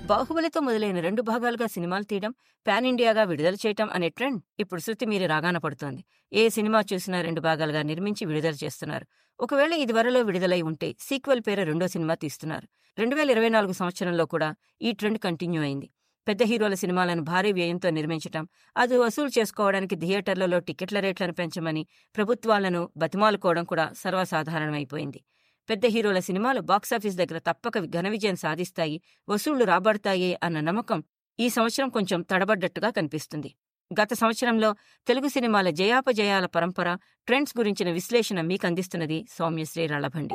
బాహుబలితో మొదలైన రెండు భాగాలుగా సినిమాలు తీయడం పాన్ ఇండియాగా విడుదల చేయటం అనే ట్రెండ్ ఇప్పుడు శృతి మీరి రాగాన పడుతోంది ఏ సినిమా చూసినా రెండు భాగాలుగా నిర్మించి విడుదల చేస్తున్నారు ఒకవేళ ఇది వరలో విడుదలై ఉంటే సీక్వెల్ పేర రెండో సినిమా తీస్తున్నారు రెండు వేల ఇరవై నాలుగు సంవత్సరంలో కూడా ఈ ట్రెండ్ కంటిన్యూ అయింది పెద్ద హీరోల సినిమాలను భారీ వ్యయంతో నిర్మించటం అది వసూలు చేసుకోవడానికి థియేటర్లలో టికెట్ల రేట్లను పెంచమని ప్రభుత్వాలను బతిమాలుకోవడం కూడా సర్వసాధారణమైపోయింది పెద్ద హీరోల సినిమాలు బాక్సాఫీస్ దగ్గర తప్పక ఘన విజయం సాధిస్తాయి వసూళ్లు రాబడతాయి అన్న నమ్మకం ఈ సంవత్సరం కొంచెం తడబడ్డట్టుగా కనిపిస్తుంది గత సంవత్సరంలో తెలుగు సినిమాల జయాపజయాల పరంపర ట్రెండ్స్ గురించిన విశ్లేషణ మీకు అందిస్తున్నది సౌమ్యశ్రీ రళభండి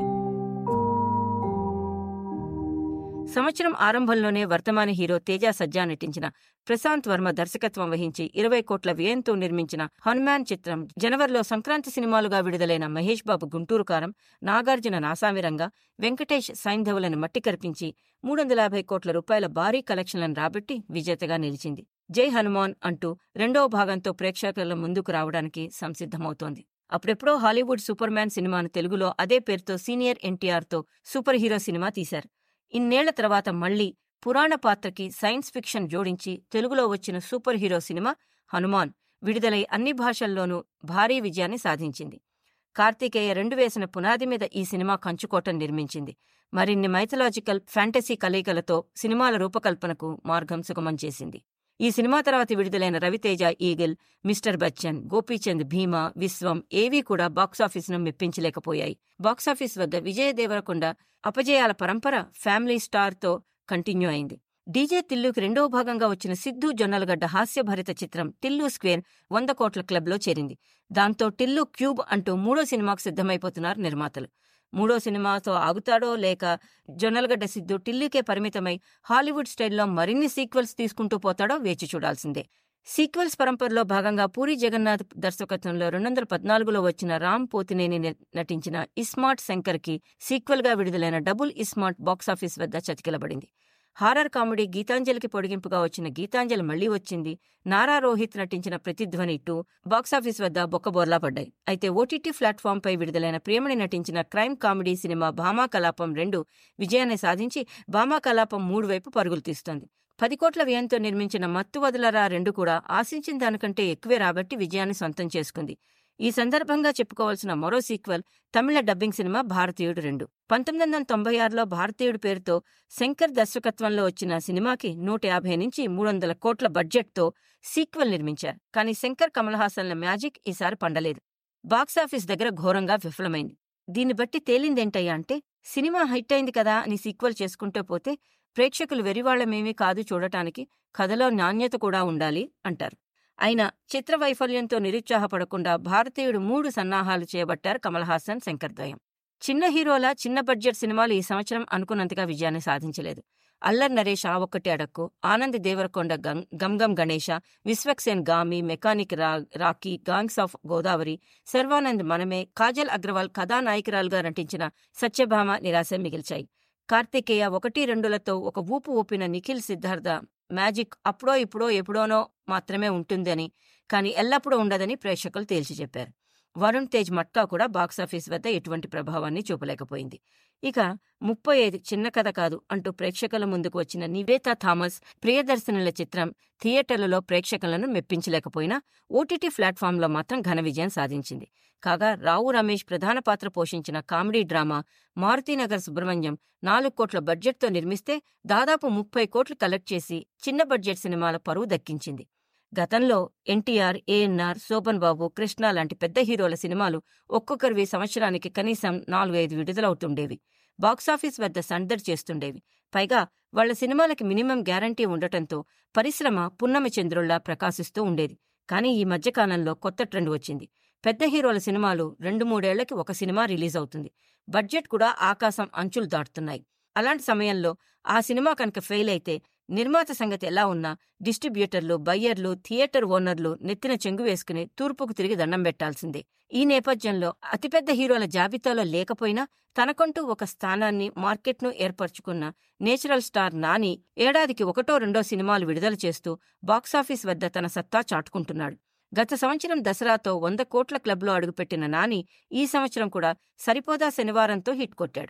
సంవత్సరం ఆరంభంలోనే వర్తమాన హీరో తేజ సజ్జా నటించిన ప్రశాంత్ వర్మ దర్శకత్వం వహించి ఇరవై కోట్ల వ్యయంతో నిర్మించిన హనుమాన్ చిత్రం జనవరిలో సంక్రాంతి సినిమాలుగా విడుదలైన మహేష్ బాబు గుంటూరు కారం నాగార్జున నాసామిరంగా వెంకటేష్ సైంధవులను మట్టి కరిపించి మూడు వందల యాభై కోట్ల రూపాయల భారీ కలెక్షన్లను రాబట్టి విజేతగా నిలిచింది జై హనుమాన్ అంటూ రెండవ భాగంతో ప్రేక్షకుల ముందుకు రావడానికి సంసిద్ధమవుతోంది అప్పుడెప్పుడో హాలీవుడ్ సూపర్ మ్యాన్ సినిమాను తెలుగులో అదే పేరుతో సీనియర్ ఎన్టీఆర్తో సూపర్ హీరో సినిమా తీశారు ఇన్నేళ్ల తర్వాత మళ్లీ పురాణ పాత్రకి సైన్స్ ఫిక్షన్ జోడించి తెలుగులో వచ్చిన సూపర్ హీరో సినిమా హనుమాన్ విడుదలై అన్ని భాషల్లోనూ భారీ విజయాన్ని సాధించింది కార్తికేయ రెండు వేసిన పునాది మీద ఈ సినిమా కంచుకోటం నిర్మించింది మరిన్ని మైథలాజికల్ ఫ్యాంటసీ కలయికలతో సినిమాల రూపకల్పనకు మార్గం సుగమం చేసింది ఈ సినిమా తర్వాత విడుదలైన రవితేజ ఈగిల్ మిస్టర్ బచ్చన్ గోపీచంద్ భీమా విశ్వం ఏవీ కూడా బాక్సాఫీసును మెప్పించలేకపోయాయి బాక్సాఫీస్ వద్ద విజయ దేవరకొండ అపజయాల పరంపర ఫ్యామిలీ స్టార్తో కంటిన్యూ అయింది డీజే తిల్లుకి రెండవ భాగంగా వచ్చిన సిద్ధు జొన్నలగడ్డ హాస్యభరిత చిత్రం టిల్లు స్క్వేర్ వంద కోట్ల క్లబ్లో చేరింది దాంతో టిల్లు క్యూబ్ అంటూ మూడో సినిమాకు సిద్ధమైపోతున్నారు నిర్మాతలు మూడో సినిమాతో ఆగుతాడో లేక జొన్నలగడ్డ సిద్ధు టిల్లుకే పరిమితమై హాలీవుడ్ స్టైల్లో మరిన్ని సీక్వెల్స్ తీసుకుంటూ పోతాడో వేచి చూడాల్సిందే సీక్వెల్స్ పరంపరలో భాగంగా పూరి జగన్నాథ్ దర్శకత్వంలో రెండు వందల పద్నాలుగులో వచ్చిన రామ్ పోతినేని నటించిన ఇస్మార్ట్ శంకర్కి సీక్వెల్గా విడుదలైన డబుల్ ఇస్మార్ట్ బాక్సాఫీస్ వద్ద చతికిలబడింది హారర్ కామెడీ గీతాంజలికి పొడిగింపుగా వచ్చిన గీతాంజలి మళ్లీ వచ్చింది నారా రోహిత్ నటించిన ప్రతిధ్వని టూ బాక్సాఫీస్ వద్ద బొక్కబోర్లా పడ్డాయి అయితే ఓటీటీ ప్లాట్ఫామ్పై విడుదలైన ప్రియమణి నటించిన క్రైమ్ కామెడీ సినిమా భామా కలాపం రెండు విజయాన్ని సాధించి భామా కలాపం మూడు వైపు పరుగులు తీస్తోంది పది కోట్ల వ్యయంతో నిర్మించిన మత్తు వదలరా రెండు కూడా ఆశించిన దానికంటే ఎక్కువే రాబట్టి విజయాన్ని సొంతం చేసుకుంది ఈ సందర్భంగా చెప్పుకోవాల్సిన మరో సీక్వెల్ తమిళ డబ్బింగ్ సినిమా భారతీయుడు రెండు పంతొమ్మిది వందల తొంభై ఆరులో భారతీయుడు పేరుతో శంకర్ దర్శకత్వంలో వచ్చిన సినిమాకి నూట యాభై నుంచి మూడు వందల కోట్ల బడ్జెట్తో సీక్వెల్ నిర్మించారు కానీ శంకర్ కమల్ హాసన్ల మ్యాజిక్ ఈసారి పండలేదు బాక్సాఫీస్ దగ్గర ఘోరంగా విఫలమైంది దీన్ని బట్టి తేలిందేంటయ్యా అంటే సినిమా హిట్ అయింది కదా అని సీక్వెల్ చేసుకుంటూ పోతే ప్రేక్షకులు వెరివాళ్లమేమీ కాదు చూడటానికి కథలో నాణ్యత కూడా ఉండాలి అంటారు అయినా చిత్ర వైఫల్యంతో నిరుత్సాహపడకుండా భారతీయుడు మూడు సన్నాహాలు చేయబట్టారు కమల్ హాసన్ శంకర్ద్వయం చిన్న హీరోల చిన్న బడ్జెట్ సినిమాలు ఈ సంవత్సరం అనుకున్నంతగా విజయాన్ని సాధించలేదు అల్లర్ నరేష్ ఆ ఒక్కటి అడక్కు ఆనంద్ దేవరకొండ గంగం గణేష విశ్వక్సేన్ గామి మెకానిక్ రా Rocky gangs of Godavari Sharwanand Maname Kajal Agarwal కథానాయకురాలుగా నటించిన సత్యభామ నిరాశ మిగిల్చాయి కార్తికేయ ఒకటి రెండులతో ఒక ఊపు ఊపిన నిఖిల్ సిద్ధార్థ మ్యాజిక్ అప్పుడో ఇప్పుడో ఎప్పుడోనో మాత్రమే ఉంటుందని కానీ ఎల్లప్పుడూ ఉండదని ప్రేక్షకులు తేల్చి చెప్పారు వరుణ్ తేజ్ మట్కా కూడా బాక్సాఫీస్ వద్ద ఎటువంటి ప్రభావాన్ని చూపలేకపోయింది ఇక ముప్పై ఐదు చిన్న కథ కాదు అంటూ ప్రేక్షకుల ముందుకు వచ్చిన నివేతా థామస్ ప్రియదర్శనుల చిత్రం థియేటర్లలో ప్రేక్షకులను మెప్పించలేకపోయినా ఓటీటీ ప్లాట్ఫామ్లో మాత్రం ఘన విజయం సాధించింది కాగా రావు రమేష్ ప్రధాన పాత్ర పోషించిన కామెడీ డ్రామా మారుతీనగర్ సుబ్రహ్మణ్యం నాలుగు కోట్ల బడ్జెట్తో నిర్మిస్తే దాదాపు ముప్పై కోట్లు కలెక్ట్ చేసి చిన్న బడ్జెట్ సినిమాల పరువు దక్కించింది గతంలో ఎన్టీఆర్ ఏఎన్ఆర్ శోభన్ బాబు కృష్ణ లాంటి పెద్ద హీరోల సినిమాలు ఒక్కొక్కరివి సంవత్సరానికి కనీసం నాలుగైదు విడుదలవుతుండేవి బాక్సాఫీస్ వద్ద సందడి చేస్తుండేవి పైగా వాళ్ల సినిమాలకి మినిమం గ్యారంటీ ఉండటంతో పరిశ్రమ పున్నమి చంద్రుల్లా ప్రకాశిస్తూ ఉండేది కానీ ఈ మధ్యకాలంలో కొత్త ట్రెండ్ వచ్చింది పెద్ద హీరోల సినిమాలు రెండు మూడేళ్లకి ఒక సినిమా రిలీజ్ అవుతుంది బడ్జెట్ కూడా ఆకాశం అంచులు దాటుతున్నాయి అలాంటి సమయంలో ఆ సినిమా కనుక ఫెయిల్ అయితే నిర్మాత సంగతి ఎలా ఉన్నా డిస్ట్రిబ్యూటర్లు బయ్యర్లు థియేటర్ ఓనర్లు నెత్తిన చెంగు వేసుకుని తూర్పుకు తిరిగి దండం పెట్టాల్సిందే ఈ నేపథ్యంలో అతిపెద్ద హీరోల జాబితాలో లేకపోయినా తనకంటూ ఒక స్థానాన్ని మార్కెట్ను ఏర్పరచుకున్న నేచురల్ స్టార్ నాని ఏడాదికి ఒకటో రెండో సినిమాలు విడుదల చేస్తూ బాక్సాఫీస్ వద్ద తన సత్తా చాటుకుంటున్నాడు గత సంవత్సరం దసరాతో వంద కోట్ల క్లబ్లో అడుగుపెట్టిన నాని ఈ సంవత్సరం కూడా సరిపోదా శనివారంతో హిట్ కొట్టాడు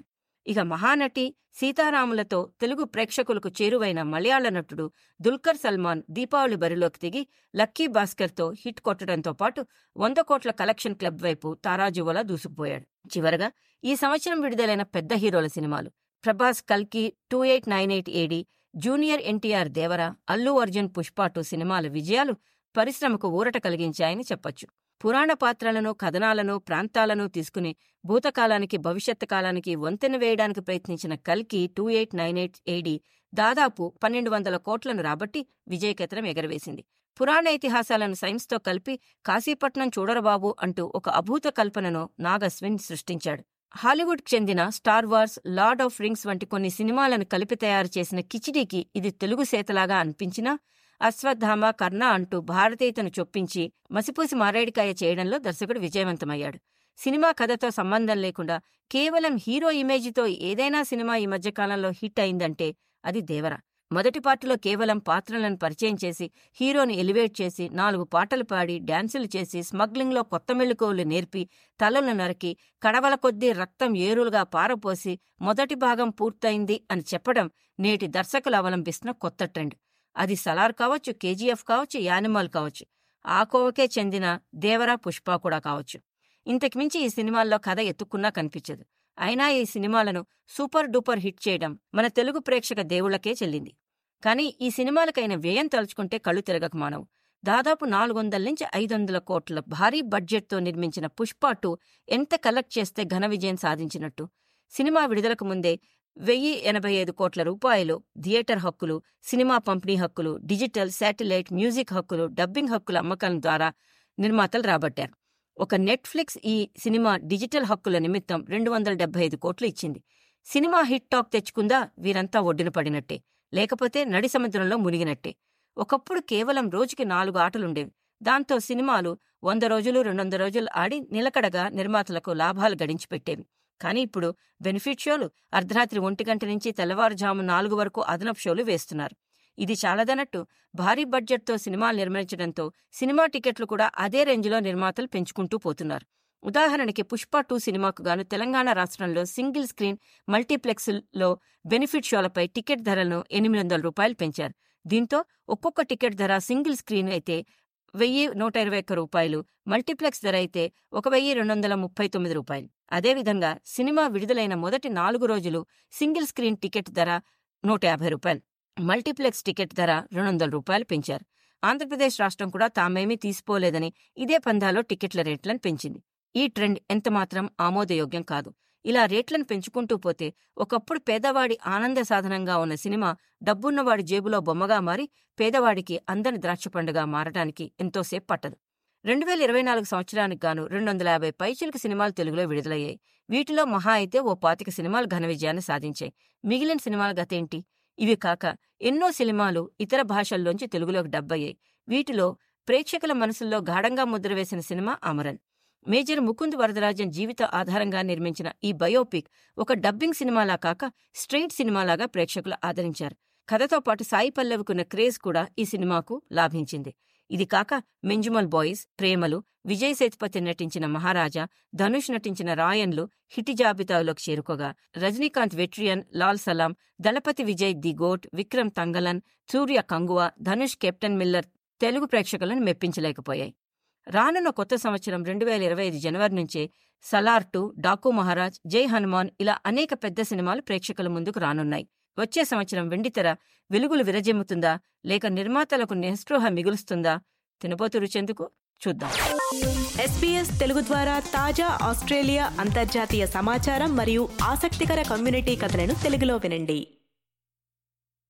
ఇక మహానటి సీతారాములతో తెలుగు ప్రేక్షకులకు చేరువైన మలయాళ నటుడు దుల్కర్ సల్మాన్ దీపావళి బరిలోకి దిగి లక్కీ భాస్కర్తో హిట్ కొట్టడంతో పాటు వంద కోట్ల కలెక్షన్ క్లబ్ వైపు తారాజువలా దూసుకుపోయాడు చివరగా ఈ సంవత్సరం విడుదలైన పెద్ద హీరోల సినిమాలు ప్రభాస్ కల్కి two eight nine eight AD junior NTR Devara Allu Arjun Pushpa two సినిమాల విజయాలు పరిశ్రమకు ఊరట కలిగించాయని చెప్పొచ్చు పురాణ పాత్రలను కథనాలను ప్రాంతాలను తీసుకుని భూతకాలానికి భవిష్యత్ కాలానికి వంతెన వేయడానికి ప్రయత్నించిన కల్కి two eight nine eight AD దాదాపు పన్నెండు వందల కోట్లను రాబట్టి విజయకేతనం ఎగరవేసింది పురాణ ఇతిహాసాలను సైన్స్తో కలిపి కాశీపట్నం చూడరబాబు అంటూ ఒక అభూత కల్పనను నాగస్విన్ సృష్టించాడు హాలీవుడ్కి చెందిన Star Wars Lord of Rings వంటి కొన్ని సినిమాలను కలిపి తయారు చేసిన కిచిడీకి ఇది తెలుగు సేతలాగా అనిపించినా అశ్వత్థామ కర్ణ అంటూ భారతీయతను చొప్పించి మసిపూసి మారేడికాయ చేయడంలో దర్శకుడు విజయవంతమయ్యాడు సినిమా కథతో సంబంధం లేకుండా కేవలం హీరో ఇమేజ్తో ఏదైనా సినిమా ఈ మధ్యకాలంలో హిట్ అయిందంటే అది దేవర మొదటి పార్టీలో కేవలం పాత్రలను పరిచయం చేసి హీరోని ఎలివేట్ చేసి నాలుగు పాటలు పాడి డాన్సులు చేసి స్మగ్లింగ్లో కొత్త మెళుకోవులు నేర్పి తలలు నరికి కడవల కొద్దీ రక్తం ఏరులుగా పారపోసి మొదటి భాగం పూర్తయింది అని చెప్పడం నేటి దర్శకులు అవలంబిస్తున్న కొత్త ట్రెండ్ అది సలార్ కావచ్చు కేజీఎఫ్ కావచ్చు యానిమల్ కావచ్చు ఆ కోవకే చెందిన దేవరా పుష్ప కూడా కావచ్చు ఇంతకుమించి ఈ సినిమాల్లో కథ ఎత్తుక్కున్నా కనిపించదు అయినా ఈ సినిమాలను సూపర్ డూపర్ హిట్ చేయడం మన తెలుగు ప్రేక్షక దేవుళ్లకే చెల్లింది కానీ ఈ సినిమాలకైన వ్యయం తలుచుకుంటే కళ్ళు తిరగక మానవు దాదాపు నాలుగు వందల నుంచి ఐదు వందల కోట్ల భారీ బడ్జెట్తో నిర్మించిన పుష్ప టూ ఎంత కలెక్ట్ చేస్తే ఘన విజయం సాధించినట్టు సినిమా విడుదలకు ముందే వెయ్యి ఎనభై ఐదు కోట్ల రూపాయలు థియేటర్ హక్కులు సినిమా పంపిణీ హక్కులు డిజిటల్ శాటిలైట్ మ్యూజిక్ హక్కులు డబ్బింగ్ హక్కుల అమ్మకాల ద్వారా నిర్మాతలు రాబట్టారు ఒక నెట్ఫ్లిక్స్ ఈ సినిమా డిజిటల్ హక్కుల నిమిత్తం రెండు వందల డెబ్బై ఐదు కోట్లు ఇచ్చింది సినిమా హిట్ టాక్ తెచ్చుకుందా వీరంతా ఒడ్డున పడినట్టే లేకపోతే నడి సముద్రంలో మునిగినట్టే ఒకప్పుడు కేవలం రోజుకి నాలుగు ఆటలుండేవి దాంతో సినిమాలు వంద రోజులు రెండు వందల రోజులు ఆడి నిలకడగా నిర్మాతలకు లాభాలు గడించి పెట్టేవి కానీ ఇప్పుడు బెనిఫిట్ షోలు అర్ధరాత్రి ఒంటి గంట నుంచి తెల్లవారుజాము నాలుగు వరకు అదనపు షోలు వేస్తున్నారు ఇది చాలదన్నట్టు భారీ బడ్జెట్తో సినిమాలు నిర్మించడంతో సినిమా టికెట్లు కూడా అదే రేంజ్లో నిర్మాతలు పెంచుకుంటూ పోతున్నారు ఉదాహరణకి పుష్ప టూ సినిమాకు గాను తెలంగాణ రాష్ట్రంలో సింగిల్ స్క్రీన్ మల్టీప్లెక్స్లో బెనిఫిట్ షోలపై టికెట్ ధరలను ఎనిమిది వందల రూపాయలు పెంచారు దీంతో ఒక్కొక్క టికెట్ ధర సింగిల్ స్క్రీన్ అయితే వెయ్యి నూట ఇరవై ఒక్క రూపాయలు మల్టీప్లెక్స్ ధర అయితే ఒక వెయ్యి రెండు వందల ముప్పై తొమ్మిది రూపాయలు అదేవిధంగా సినిమా విడుదలైన మొదటి నాలుగు రోజులు సింగిల్ స్క్రీన్ టికెట్ ధర నూట యాభై రూపాయలు మల్టీప్లెక్స్ టికెట్ ధర రెండు వందల రూపాయలు పెంచారు ఆంధ్రప్రదేశ్ రాష్ట్రం కూడా తామేమీ తీసిపోలేదని ఇదే పందాలో టికెట్ల రేట్లను పెంచింది ఈ ట్రెండ్ ఎంతమాత్రం ఆమోదయోగ్యం కాదు ఇలా రేట్లను పెంచుకుంటూ పోతే ఒకప్పుడు పేదవాడి ఆనంద సాధనంగా ఉన్న సినిమా డబ్బున్నవాడి జేబులో బొమ్మగా మారి పేదవాడికి అందని ద్రాక్ష పండుగ మారటానికి ఎంతోసేపు పట్టదు రెండు వేల ఇరవై నాలుగు సంవత్సరానికి గాను రెండు వందల యాభై పైచిలకు సినిమాలు తెలుగులో విడుదలయ్యాయి వీటిలో మహా అయితే ఓ పాతిక సినిమాలు ఘన విజయాన్ని సాధించాయి మిగిలిన సినిమాల గతేంటి ఇవి కాక ఎన్నో సినిమాలు ఇతర భాషల్లోంచి తెలుగులోకి డబ్బయ్యాయి వీటిలో ప్రేక్షకుల మనసుల్లో గాఢంగా ముద్ర వేసిన సినిమా అమరన్ మేజర్ ముకుంద్ వరదరాజన్ జీవిత ఆధారంగా నిర్మించిన ఈ బయోపిక్ ఒక డబ్బింగ్ సినిమాలా కాక స్ట్రెయిట్ సినిమాలాగా ప్రేక్షకులు ఆదరించారు కథతో పాటు సాయి పల్లవికున్న క్రేజ్ కూడా ఈ సినిమాకు లాభించింది ఇది కాక మెంజుమల్ బాయ్స్ ప్రేమలు విజయ్ సేతుపతి నటించిన మహారాజా ధనుష్ నటించిన రాయన్లు హిట్ జాబితాలోకి చేరుకోగా Rajinikanth Vettaiyan Lal Salaam Thalapathy Vijay the GOAT Vikram Thangalaan Suriya Kanguva Dhanush Captain Miller Telugu ప్రేక్షకులను మెప్పించలేకపోయాయి రానున్న కొత్త సంవత్సరం రెండు వేల ఇరవై ఐదు జనవరి నుంచే సలార్ టూ డాకు మహారాజ్ జై హనుమాన్ ఇలా అనేక పెద్ద సినిమాలు ప్రేక్షకుల ముందుకు రానున్నాయి వచ్చే సంవత్సరం వెండితెర వెలుగులు విరజిమ్ముతుందా లేక నిర్మాతలకు నిస్పృహ మిగులుస్తుందా తినబోతు రుచెందుకు చూద్దాం ఎస్పీఎస్ తెలుగు ద్వారా తాజా ఆస్ట్రేలియా అంతర్జాతీయ సమాచారం మరియు ఆసక్తికర కమ్యూనిటీ కథలను తెలుగులో వినండి